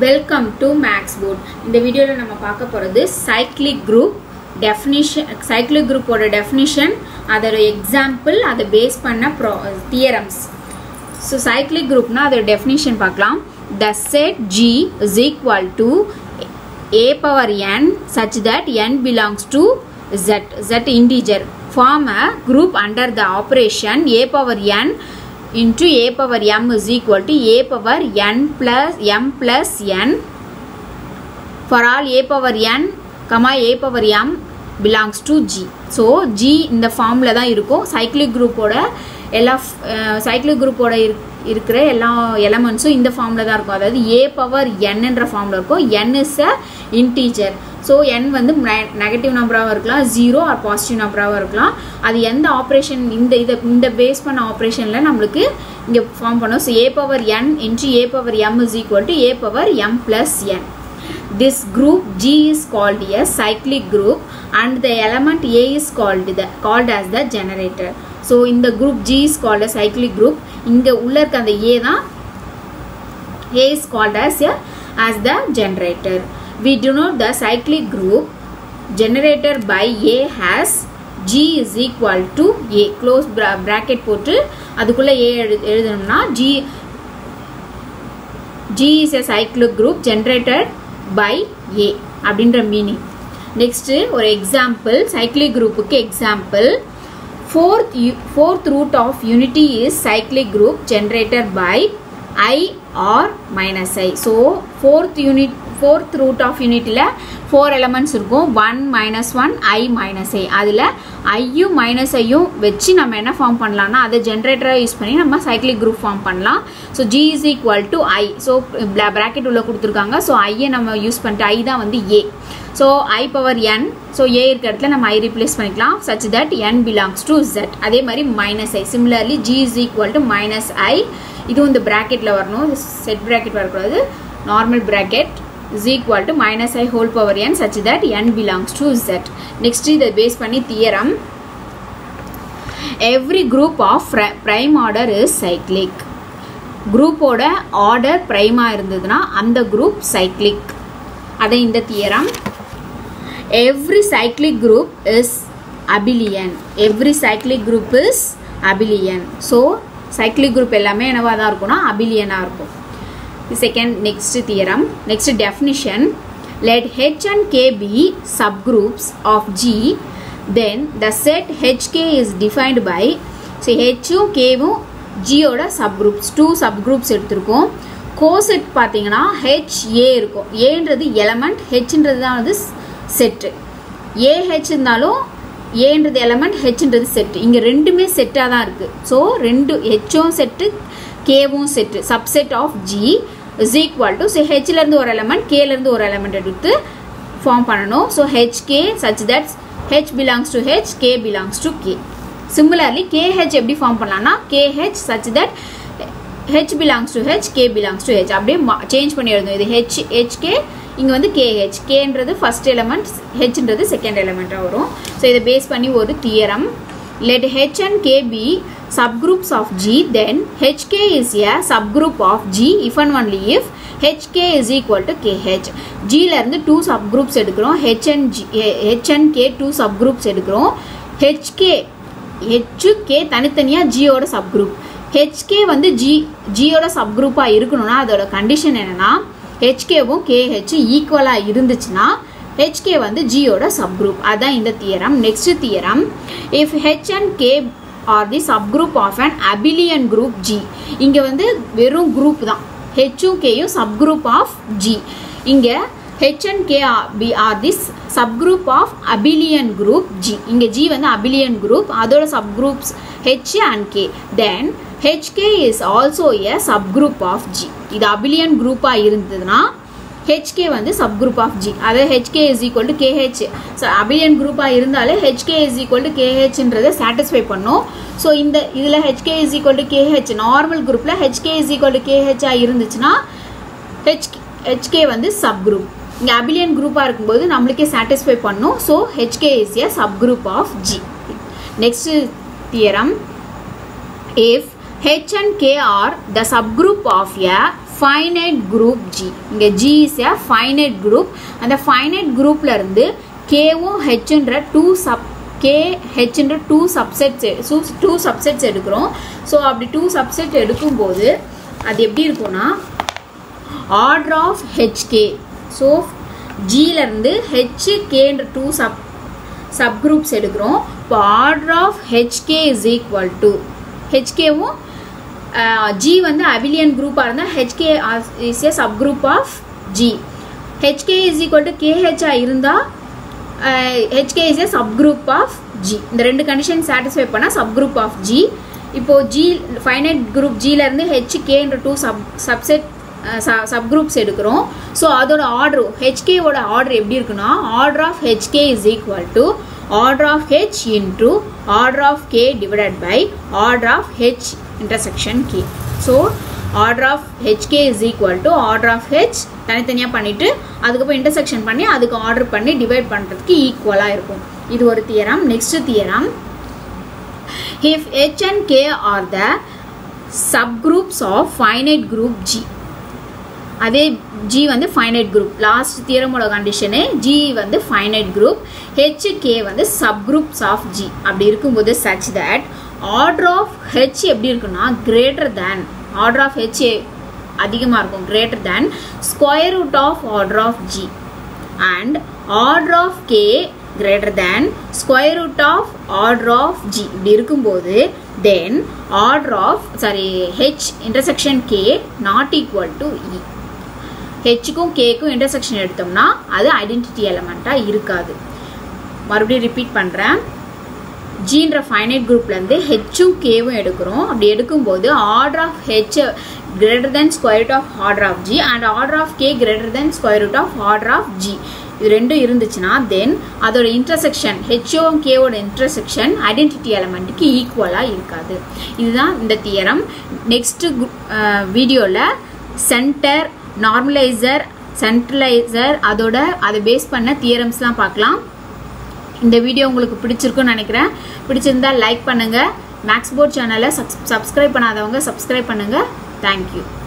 Welcome to maths board இந்த வீடியோவில் நம்ம பார்க்க போகிறது சைக்ளிக் குரூப் டெஃபினிஷன் சைக்ளிக் குரூப்போட டெஃபினிஷன் அதோட எக்ஸாம்பிள் அதை பேஸ் பண்ண ப்ரோ தியரம்ஸ் ஸோ சைக்ளிக் குரூப்னா அதோட டெஃபினிஷன் பார்க்கலாம் the set G is equal to a power n such that n belongs to z z integer form a group under the operation a power n into a power m is equal to a power n plus m plus n for all a power n comma a power m belongs to g so g இந்த ஃபார்மில் தான் இருக்கும் cyclic குரூப்போட எல்லா cyclic குரூப்போட இருக்கிற எல்லா எலமெண்ட்ஸும் இந்த ஃபார்மில் தான் இருக்கும் அதாவது ஏ பவர் என்னன்ற ஃபார்மில் இருக்கும் n is a integer so n வந்து நெகட்டிவ் நம்பராகவும் இருக்கலாம் ஜீரோ ஆர் பாசிட்டிவ் நம்பராகவும் இருக்கலாம் அது எந்த ஆப்ரேஷன் இந்த இதை இந்த பேஸ் பண்ண ஆப்ரேஷனில் நம்மளுக்கு இங்கே ஃபார்ம் பண்ணோம் so a power n into a power m is equal to a power m plus n this group G is called a cyclic group and the element A is called the called as the generator so இந்த group G is called a cyclic group இங்க உள்ள இருக்க அந்த A தான் A is called as a as the generator we denote the cyclic group generator by A has G is equal to A close bracket போட்டு அதுக்குள்ள A எழுதணும்னா G G is a cyclic group generated by a அப்படின்ற meaning next ஒரு example cyclic குரூப்புக்கு example fourth fourth root of unity is cyclic group generator by i or minus i so fourth unit fourth root of யூனிட்டில் four elements இருக்கும் one minus one i minus i அதில் ஐயும் minus ஐயும் வச்சு நம்ம என்ன form பண்ணலாம்னா அதை ஜென்ரேட்டராக யூஸ் பண்ணி நம்ம சைக்ளிக் குரூப் ஃபார்ம் பண்ணலாம் so G is equal to i so bracket உள்ள கொடுத்துருக்காங்க ஸோ ஐயை நம்ம யூஸ் பண்ணிட்டு ஐ தான் வந்து a so i power n so a இருக்க இடத்துல நம்ம ஐ ரிப்ளேஸ் பண்ணிக்கலாம் such that n belongs to Z அதே மாதிரி minus i similarly G is equal to minus i இதுவும் இந்த ப்ராக்கெட்டில் வரணும் செட் ப்ராக்கெட் வரக்கூடாது normal bracket is equal to minus i whole power n such that n belongs to z. Next இதை base பண்ணி theorem. Every group of prime order is cyclic. குரூப்போட order ப்ரைமாக இருந்ததுன்னா அந்த குரூப் சைக்ளிக் அதை இந்த தியரம் எவ்ரி சைக்ளிக் குரூப் இஸ் அபிலியன் எவ்ரி சைக்ளிக் குரூப் இஸ் அபிலியன் ஸோ சைக்ளிக் குரூப் எல்லாமே என்னவாக தான் இருக்கும்னா அபிலியனாக இருக்கும் second next theorem next definition let h and k be subgroups of g then the set hk is defined by so h உம் k உம் g ஓட subgroups two subgroups எடுத்திருக்கோம் கோசெட் பார்த்தீங்கன்னா ஹெச் ஏ இருக்கும் ஏன்றது எலமெண்ட் ஹெச்ன்றது தான் வந்து set AH இருந்தாலும் ஏன்றது எலமெண்ட் ஹெச்ன்றது செட்டு இங்கே ரெண்டுமே செட்டாக தான் இருக்குது ஸோ ரெண்டு ஹெச்சும் செட்டு கேவும் set subset of G is equal to so ஹெச்லேருந்து ஒரு எலமெண்ட் கேலேருந்து ஒரு எலமெண்ட் எடுத்து ஃபார்ம் பண்ணணும் so HK such that H belongs to H K belongs to K similarly KH எப்படி ஃபார்ம் பண்ணலாம்னா KH such that H belongs to H K belongs to H அப்படியே change பண்ணி எழுதணும் இது ஹெச் ஹெச்கே இங்கே வந்து கேஹெச் கேன்றது ஃபர்ஸ்ட் எலமெண்ட் ஹெச்ன்றது செகண்ட் எலமெண்ட்டாக வரும் ஸோ இதை பேஸ் பண்ணி ஒரு theorem let H and K be subgroups of G then HK is a subgroup of G if and only if HK is equal to KH G ல இருந்து two subgroups எடுக்கிறோம் H and G H and K two subgroups எடுக்கிறோம் HK H K தனித்தனியாக ஜியோட subgroup HK வந்து G ஜியோட சப்குரூப்பாக இருக்கணும்னா அதோட கண்டிஷன் என்னன்னா ஹெச்கேவும் கேஹெச் ஈக்குவலாக இருந்துச்சுன்னா ஹெச்கே வந்து ஜியோட சப்குரூப் அதான் இந்த theorem next theorem if H and K are the subgroup of an abelian group G இங்கே வந்து வெறும் குரூப் தான் ஹெச்சும் கேயும் சப்குரூப் ஆஃப் ஜி இங்கே H and K be are this subgroup of abelian group G இங்கே ஜி வந்து abelian group அதோட subgroups H and K then HK is also a subgroup of G இது அபிலியன் குரூப்பாக இருந்ததுன்னா ஹெச்கே வந்து sub group of G அதாவது H K is equal to KH so abelian குரூப்பாக இருந்தாலே ஹெச்கே இஸ் ஈக்குவல் டு கேஹெச்ன்றதை satisfy பண்ணும் ஸோ இந்த இதில் HK is equal to KH normal குரூப்பில் ஹெச்கே இஸ் ஈக்குவல் டு கேஹெச்ஆ இருந்துச்சுன்னா ஹெச் ஹெச்கே வந்து சப் குரூப் இங்கே அபிலியன் குரூப்பாக இருக்கும்போது நம்மளுக்கே சாட்டிஸ்ஃபை பண்ணும் so HK is a sub group of G next theorem if H and K are the subgroup of a finite group G இங்கே G is a finite group அந்த finite குரூப்ல இருந்து கேவும் ஹெச்ன்ற டூ சப் கே ஹெச்ன்ற two subsets two subsets எடுக்கிறோம் so அப்படி two subset எடுக்கும்போது அது எப்படி இருக்கும்னா ஆர்டர் ஆஃப் ஹெச்கே ஸோ ஜியிலேருந்து ஹெச் கேன்ற டூ சப் சப் குரூப்ஸ் எடுக்கிறோம் இப்போ order of HK is equal to ஹெச்கேவும் ஜி வந்து அபிலியன் குரூப்பாக இருந்தால் HK is a sub group of G HK is equal to கேஹெச்ஆ இருந்தால் HK is a sub group of G இந்த ரெண்டு கண்டிஷன் சாட்டிஸ்ஃபை பண்ணால் சப் குரூப் ஆஃப் ஜி இப்போது ஜி ஃபைனைட் குரூப் ஜியிலேருந்து ஹெச்கேன்ற two sub subset sub groups எடுக்கிறோம் so அதோட ஆர்டர் ஹெச்கேவோட ஆர்டர் எப்படி இருக்குன்னா order of HK is equal to order of H into order of K divided by order of H intersection K so order of HK is equal to order of H தனித்தனியாக பண்ணிவிட்டு அதுக்கப்புறம் intersection பண்ணி அதுக்கு order பண்ணி divide பண்ணுறதுக்கு ஈக்குவலாக இருக்கும் இது ஒரு theorem next theorem if H and K are the subgroups of finite group G அதே ஜி வந்து ஃபைனைட் குரூப் லாஸ்ட் தியரமோட கண்டிஷனு ஜி வந்து ஃபைனைட் குரூப் ஹெச் கே வந்து சப் குரூப்ஸ் ஆஃப் ஜி அப்படி இருக்கும்போது such that order of H எப்படி இருக்குன்னா greater than order of H அதிகமாக இருக்கும் greater than square root of order of G and order of K greater than square root of order of G இப்படி இருக்கும்போது then order of sorry H intersection K not equal to e ஹெச்சுக்கும் கேக்கும் intersection எடுத்தோம்னா அது identity எலமெண்ட்டாக இருக்காது மறுபடியும் repeat பண்ணுறேன் ஜீன்ற finite குரூப்லேருந்து ஹெச்சும் கேவும் எடுக்கிறோம் அப்படி எடுக்கும்போது order of H greater than square root of order of G and order of K greater than square root of order of G இது ரெண்டும் இருந்துச்சுன்னா தென் அதோட இன்டர்செக்ஷன் ஹெச்ஓ கேவோட இன்டர்செக்ஷன் ஐடென்டிட்டி எலமெண்ட்டுக்கு ஈக்குவலாக இருக்காது இதுதான் இந்த தியரம் நெக்ஸ்ட் வீடியோவில் சென்டர் நார்மலைசர் சென்ட்ரலைசர் அதோட அதை பேஸ் பண்ண தியரம்ஸ்லாம் பார்க்கலாம் இந்த வீடியோ உங்களுக்கு பிடிச்சிருக்குன்னு நினைக்கிறேன் பிடிச்சிருந்தா லைக் பண்ணுங்கள் மேக்ஸ் போர்ட் சேனலை சப்ஸ்கிரைப் பண்ணாதவங்க சப்ஸ்கிரைப் பண்ணுங்கள் தேங்க்யூ